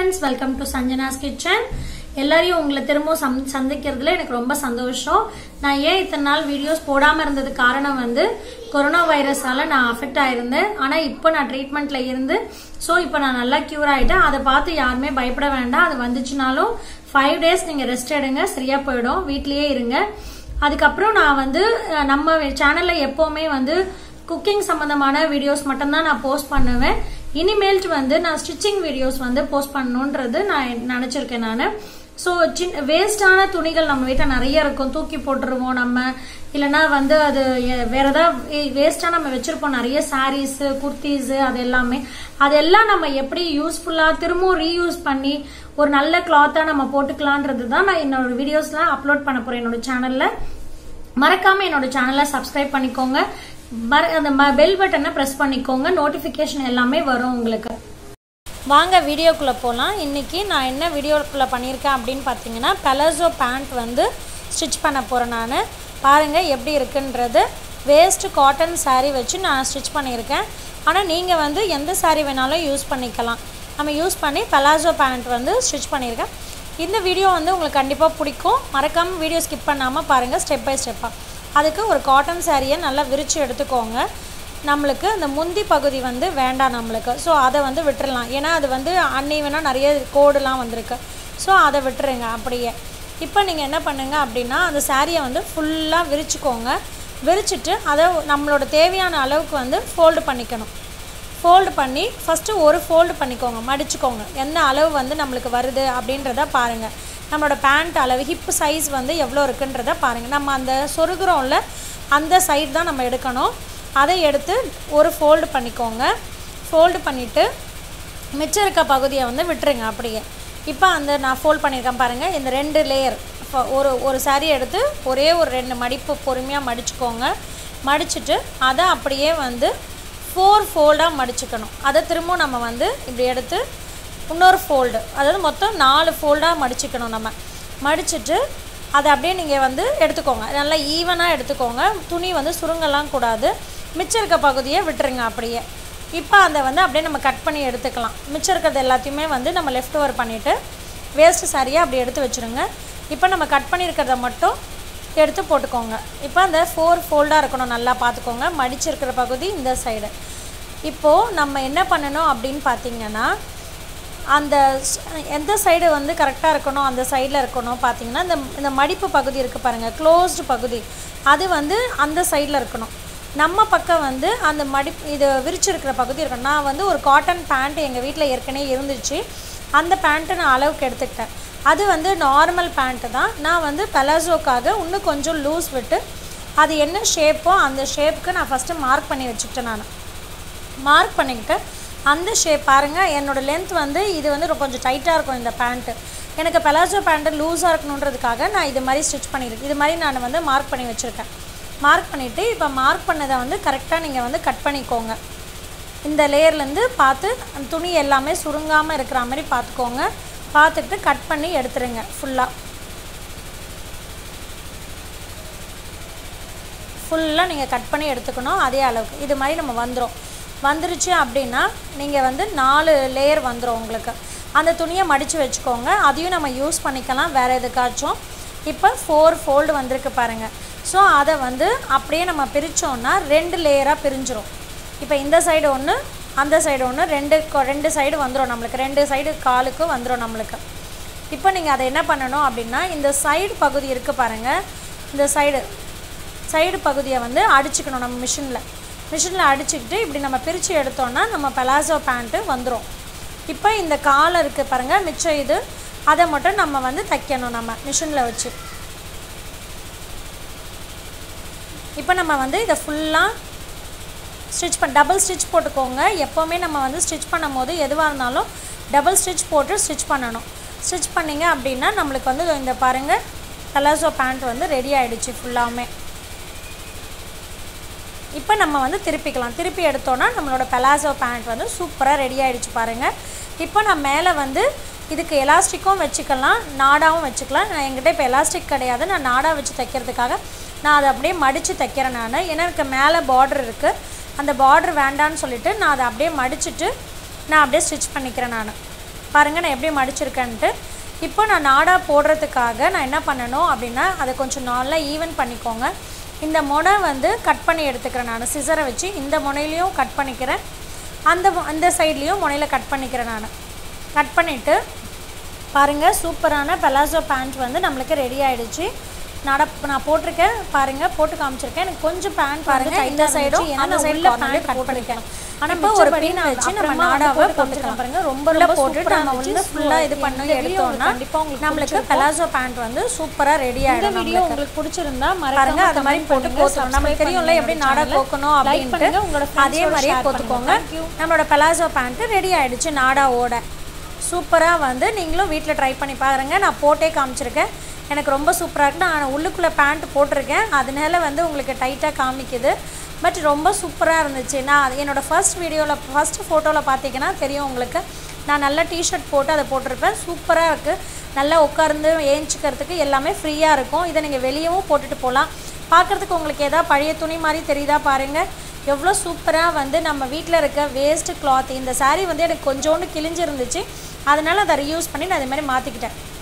friends welcome to Sanjana's kitchen எல்லாரையும் உங்களை திரும்ப சம் சந்திக்கிறதுல எனக்கு ரொம்ப சந்தோஷம் நான் ஏன் இத்தனை நாள் வீடியோஸ் போடாம இருந்தது காரணம் வந்து கொரோனா வைரஸால நான் அஃபெக்ட் ஆயிருந்தேன் ஆனா இப்போ நான் ட்ரீட்மெண்ட்ல இருந்து ஸோ இப்போ நான் நல்லா கியூர் ஆயிட்டேன் அதை பார்த்து யாருமே பயப்பட வேண்டாம் அது வந்துச்சுனாலும் ஃபைவ் டேஸ் நீங்க ரெஸ்ட் எடுங்க சரியா போயிடும் வீட்லயே இருங்க அதுக்கப்புறம் நான் வந்து அஹ், நம்ம சேனல்ல எப்பவுமே வந்து குக்கிங் சம்பந்தமான வீடியோஸ் மட்டும்தான் நான் போஸ்ட் பண்ணுவேன் இனிமேல்ட்டு வந்து நான் ஸ்டிச்சிங் வீடியோஸ் வந்து போஸ்ட் பண்ணணுன்றது நான் நினைச்சிருக்கேன் நான் ஸோ சின்ன வேஸ்டான துணிகள் நம்ம வீட்டில் நிறைய இருக்கும் தூக்கி போட்டுருவோம் நம்ம இல்லைன்னா வந்து அது எ- வேற ஏதாவது வேஸ்டா நம்ம வச்சிருப்போம் நிறைய சாரீஸ் குர்த்திஸ் அது எல்லாமே அதெல்லாம் நம்ம எப்படி யூஸ்ஃபுல்லா திரும்பவும் ரீயூஸ் பண்ணி ஒரு நல்ல கிளாத்தா நம்ம போட்டுக்கலான்றது தான் நான் என்னோட வீடியோஸ்லாம் அப்லோட் பண்ண போறேன் என்னோட சேனல்ல மறக்காம என்னோட சேனலை சப்ஸ்கிரைப் பண்ணிக்கோங்க மற- அந்த பெல் பட்டனை பிரஸ் பண்ணிக்கோங்க நோட்டிபிகேஷன் எல்லாமே வரும் உங்களுக்கு வாங்க வீடியோக்குள்ளே போகலாம் இன்றைக்கி நான் என்ன வீடியோக்குள்ளே பண்ணியிருக்கேன் அப்படின்னு பார்த்தீங்கன்னா பெலசோ பேண்ட் வந்து ஸ்டிச் பண்ண போகிறேன் நான் பாருங்கள் எப்படி இருக்குன்றது வேஸ்ட் காட்டன் saree வச்சு நான் ஸ்டிச் பண்ணியிருக்கேன் ஆனால் நீங்கள் வந்து எந்த saree வேணாலும் யூஸ் பண்ணிக்கலாம் நம்ம யூஸ் பண்ணி பெலாசோ பேண்ட் வந்து ஸ்டிச் பண்ணியிருக்கேன் இந்த வீடியோ வந்து உங்களுக்கு கண்டிப்பாக பிடிக்கும் மறக்காமல் வீடியோ ஸ்கிப் பண்ணாமல் பாருங்கள் ஸ்டெப் பை ஸ்டெப்பாக அதுக்கு ஒரு காட்டன் சாரியை நல்லா விரித்து எடுத்துக்கோங்க நம்மளுக்கு இந்த முந்தி பகுதி வந்து வேண்டாம் நம்மளுக்கு ஸோ அதை வந்து விட்டுறலாம் ஏன்னா அது வந்து அன்னைவனா நிறைய கோடுலாம் வந்திருக்கு ஸோ அதை விட்டுருங்க அப்படியே இப்போ நீங்கள் என்ன பண்ணுங்க அப்படின்னா அந்த சாரியை வந்து ஃபுல்லாக விரிச்சுக்கோங்க விரிச்சிட்டு அதை நம்மளோட தேவையான அளவுக்கு வந்து ஃபோல்டு பண்ணிக்கணும் ஃபோல்டு பண்ணி ஃபஸ்ட்டு ஒரு ஃபோல்டு பண்ணிக்கோங்க மடிச்சுக்கோங்க என்ன அளவு வந்து நம்மளுக்கு வருது அப்படின்றத பாருங்கள் நம்மளோட பேண்ட் அளவு ஹிப் சைஸ் வந்து எவ்வளோ இருக்குன்றத பாருங்கள் நம்ம அந்த சொருகிறோம்ல அந்த சைடு தான் நம்ம எடுக்கணும் அதை எடுத்து ஒரு ஃபோல்டு பண்ணிக்கோங்க ஃபோல்டு பண்ணிவிட்டு மிச்சம் இருக்க பகுதியை வந்து விட்டுருங்க அப்படியே இப்போ அந்த நான் ஃபோல்ட் பண்ணியிருக்கேன் பாருங்கள் இந்த ரெண்டு லேயர் ஒரு ஒரு saree எடுத்து ஒரே ஒரு ரெண்டு மடிப்பு பொறுமையாக மடிச்சுக்கோங்க மடிச்சுட்டு அதை அப்படியே வந்து ஃபோர் ஃபோல்டாக மடிச்சுக்கணும் அதை திரும்ப நம்ம வந்து இப்படி எடுத்து இன்னொரு ஃபோல்டு அதாவது மொத்தம் நாலு ஃபோல்டாக மடிச்சுக்கணும் நம்ம மடிச்சுட்டு அதை அப்படியே நீங்கள் வந்து எடுத்துக்கோங்க நல்லா ஈவனாக எடுத்துக்கோங்க துணி வந்து சுருங்கலாம் கூடாது மிச்சம் இருக்க பகுதியை விட்டுருங்க அப்படியே இப்போ அதை வந்து அப்படியே நம்ம கட் பண்ணி எடுத்துக்கலாம் மிச்சம் இருக்கிறது எல்லாத்தையுமே வந்து நம்ம லெஃப்ட் ஓவர் பண்ணிவிட்டு வேஸ்ட்டு சாரியாக அப்படி எடுத்து வச்சுருங்க இப்போ நம்ம கட் பண்ணியிருக்கிறத மட்டும் எடுத்து போட்டுக்கோங்க இப்போ அந்த ஃபோர் ஃபோல்டாக இருக்கணும் நல்லா பார்த்துக்கோங்க மடிச்சிருக்கிற பகுதி இந்த சைடு இப்போது நம்ம என்ன பண்ணணும் அப்படின்னு பார்த்தீங்கன்னா அந்த ஸ்- எந்த சைடு வந்து கரெக்டாக இருக்கணும் அந்த சைடில் இருக்கணும் பார்த்தீங்கன்னா இந்த இந்த மடிப்பு பகுதி இருக்குது பாருங்கள் க்ளோஸ்டு பகுதி அது வந்து அந்த சைடில் இருக்கணும் நம்ம பக்கம் வந்து அந்த மடி இது விரிச்சிருக்கிற பகுதி இருக்கணும் நான் வந்து ஒரு காட்டன் பேண்ட் எங்கள் வீட்டில் ஏற்கனவே இருந்துச்சு அந்த பேண்ட்டு நான் அளவுக்கு எடுத்துக்கிட்டேன் அது வந்து நார்மல் பேண்ட்டு தான் நான் வந்து பெலாசோக்காக இன்னும் கொஞ்சம் லூஸ் விட்டு அது என்ன ஷேப்போ அந்த ஷேப்புக்கு நான் ஃபஸ்ட்டு மார்க் பண்ணி வச்சுக்கிட்டேன் நான் மார்க் பண்ணிக்கிட்டு அந்த ஷேப் பாருங்கள் என்னோட லென்த் வந்து இது வந்து ரொ- கொஞ்சம் டைட்டாக இருக்கும் இந்த பேண்ட்டு எனக்கு பெலாசோ பேண்ட்டு லூஸாக இருக்கணுன்றதுக்காக நான் இது மாதிரி ஸ்டிச் பண்ணியிருக்கேன் இது மாதிரி நான் வந்து மார்க் பண்ணி வச்சுருக்கேன் மார்க் பண்ணிவிட்டு இப்போ மார்க் பண்ணதை வந்து கரெக்டாக நீங்கள் வந்து கட் பண்ணிக்கோங்க இந்த லேயர்லேருந்து பார்த்து அந்த துணி எல்லாமே சுருங்காமல் இருக்கிற மாதிரி பார்த்துக்கோங்க பார்த்துட்டு கட் பண்ணி எடுத்துருங்க ஃபுல்லாக ஃபுல்லாக நீங்கள் கட் பண்ணி எடுத்துக்கணும் அதே அளவுக்கு இது மாதிரி நம்ம வந்துடும் வந்துருச்சு அப்படின்னா நீங்கள் வந்து நாலு லேயர் வந்துடும் உங்களுக்கு அந்த துணியை மடித்து வச்சுக்கோங்க அதையும் நம்ம யூஸ் பண்ணிக்கலாம் வேறு எதுக்காச்சும் இப்போ ஃபோர் ஃபோல்டு வந்திருக்கு பாருங்கள் ஸோ அதை வந்து அப்படியே நம்ம பிரித்தோன்னா ரெண்டு லேயராக பிரிஞ்சிரும் இப்போ இந்த சைடு ஒன்று அந்த சைடு ஒன்று ரெண்டு கொ- ரெண்டு சைடு வந்துடும் நம்மளுக்கு ரெண்டு சைடு காலுக்கு வந்துடும் நம்மளுக்கு இப்போ நீங்கள் அதை என்ன பண்ணணும் அப்படின்னா இந்த சைடு பகுதி இருக்குது பாருங்கள் இந்த சைடு சைடு பகுதியை வந்து அடிச்சுக்கணும் நம்ம மிஷினில் மிஷினில் அடிச்சுக்கிட்டு இப்படி நம்ம பிரித்து எடுத்தோன்னா நம்ம பெலாசோ பேண்ட்டு வந்துடும் இப்போ இந்த காலை இருக்குது பாருங்கள் மிச்சம் இது அதை மட்டும் நம்ம வந்து தைக்கணும் நம்ம மிஷினில் வச்சு இப்போ நம்ம வந்து இதை ஃபுல்லாக ஸ்டிச் பண்ண டபுள் ஸ்டிச் போட்டுக்கோங்க எப்போவுமே நம்ம வந்து ஸ்டிச் பண்ணும்போது எதுவாக இருந்தாலும் டபுள் ஸ்டிச் போட்டு ஸ்டிச் பண்ணணும் ஸ்டிச் பண்ணீங்க அப்படின்னா நம்மளுக்கு வந்து இந்த பாருங்கள் பலாசோ பேண்ட் வந்து ரெடி ஆயிடுச்சு ஃபுல்லாமே இப்போ நம்ம வந்து திருப்பிக்கலாம் திருப்பி எடுத்தோன்னா நம்மளோட பெலாசோ பேண்ட் வந்து சூப்பராக ரெடி ஆயிடுச்சு பாருங்கள் இப்போ நான் மேலே வந்து இதுக்கு எலாஸ்டிக்கும் வச்சுக்கலாம் நாடாவும் வச்சுக்கலாம் நான் என்கிட்ட இப்போ எலாஸ்டிக் கிடையாது நான் நாடா வச்சு தைக்கிறதுக்காக நான் அதை அப்படியே மடித்து தைக்கிறேன் நான் ஏன்னா எனக்கு மேலே பார்டர் இருக்குது அந்த பார்டர் வேண்டான்னு சொல்லிட்டு நான் அதை அப்படியே மடிச்சிட்டு நான் அப்படியே ஸ்டிச் பண்ணிக்கிறேன் நான் பாருங்கள் நான் எப்படி மடிச்சிருக்கேன்ட்டு இப்போ நான் நாடா போடுறதுக்காக நான் என்ன பண்ணணும் அப்படின்னா அதை கொஞ்சம் நல்லா ஈவன் பண்ணிக்கோங்க இந்த முனை வந்து கட் பண்ணி எடுத்துக்கிறேன் நான் சிசரை வச்சு இந்த முனையிலையும் கட் பண்ணிக்கிறேன் அந்த மு- அந்த சைட்லேயும் முனையில் கட் பண்ணிக்கிறேன் நான் கட் பண்ணிவிட்டு பாருங்கள் சூப்பரான பெலாசோ பேண்ட் வந்து நம்மளுக்கு ரெடி ஆயிடுச்சு நட நான் போட்டிருக்கேன் பாருங்கள் போட்டு காமிச்சிருக்கேன் எனக்கு கொஞ்சம் பேண்ட் பாருங்க இந்த சைடும் அந்த சைடில் பேண்ட் கட் பண்ணிக்கலாம் ஆனால் இப்போ ஒரு பின் வச்சு நம்ம நாடாவை போட்டுக்கலாம் பாருங்க ரொம்ப ரொம்ப போட்டுட்டு நம்ம வந்து ஃபுல்லாக இது பண்ணி எடுத்தோம்னா நம்மளுக்கு பெலாசோ பேண்ட் வந்து சூப்பராக ரெடி ஆகிடும் வீடியோ உங்களுக்கு பிடிச்சிருந்தா பாருங்க அது மாதிரி போட்டு கோத்துக்கணும் நம்மளுக்கு தெரியும்ல எப்படி நாடா கோக்கணும் அப்படின்ட்டு அதே மாதிரியே கோத்துக்கோங்க நம்மளோட பெலாசோ பேண்ட்டு ரெடி ஆயிடுச்சு நாடாவோட சூப்பராக வந்து நீங்களும் வீட்டில் ட்ரை பண்ணி பாருங்க நான் போட்டே காமிச்சிருக்கேன் எனக்கு ரொம்ப சூப்பராக இருக்கு நான் உள்ளுக்குள்ளே பேண்ட் போட்டிருக்கேன் அதனால வந்து உங்களுக்கு டைட்டாக காமிக்குது பட் ரொம்ப சூப்பராக இருந்துச்சு நான் அது என்னோட ஃபர்ஸ்ட் வீடியோவில் ஃபர்ஸ்ட் ஃபோட்டோவில் பார்த்தீங்கன்னா தெரியும் உங்களுக்கு நான் நல்ல டிஷர்ட் போட்டு அதை போட்டிருப்பேன் சூப்பராக இருக்குது நல்லா உட்கார்ந்து ஏஞ்சிக்கிறதுக்கு எல்லாமே ஃப்ரீயாக இருக்கும் இதை நீங்கள் வெளியவும் போட்டுட்டு போகலாம் பார்க்குறதுக்கு உங்களுக்கு ஏதாவது பழைய துணி மாதிரி தெரியுதா பாருங்கள் எவ்வளோ சூப்பராக வந்து நம்ம வீட்டில் இருக்க வேஸ்ட்டு கிளாத் இந்த saree வந்து எனக்கு கொஞ்சோண்டு கிழிஞ்சிருந்துச்சு அதனால அதை ரியூஸ் பண்ணி நான் இது மாதிரி மாற்றிக்கிட்டேன்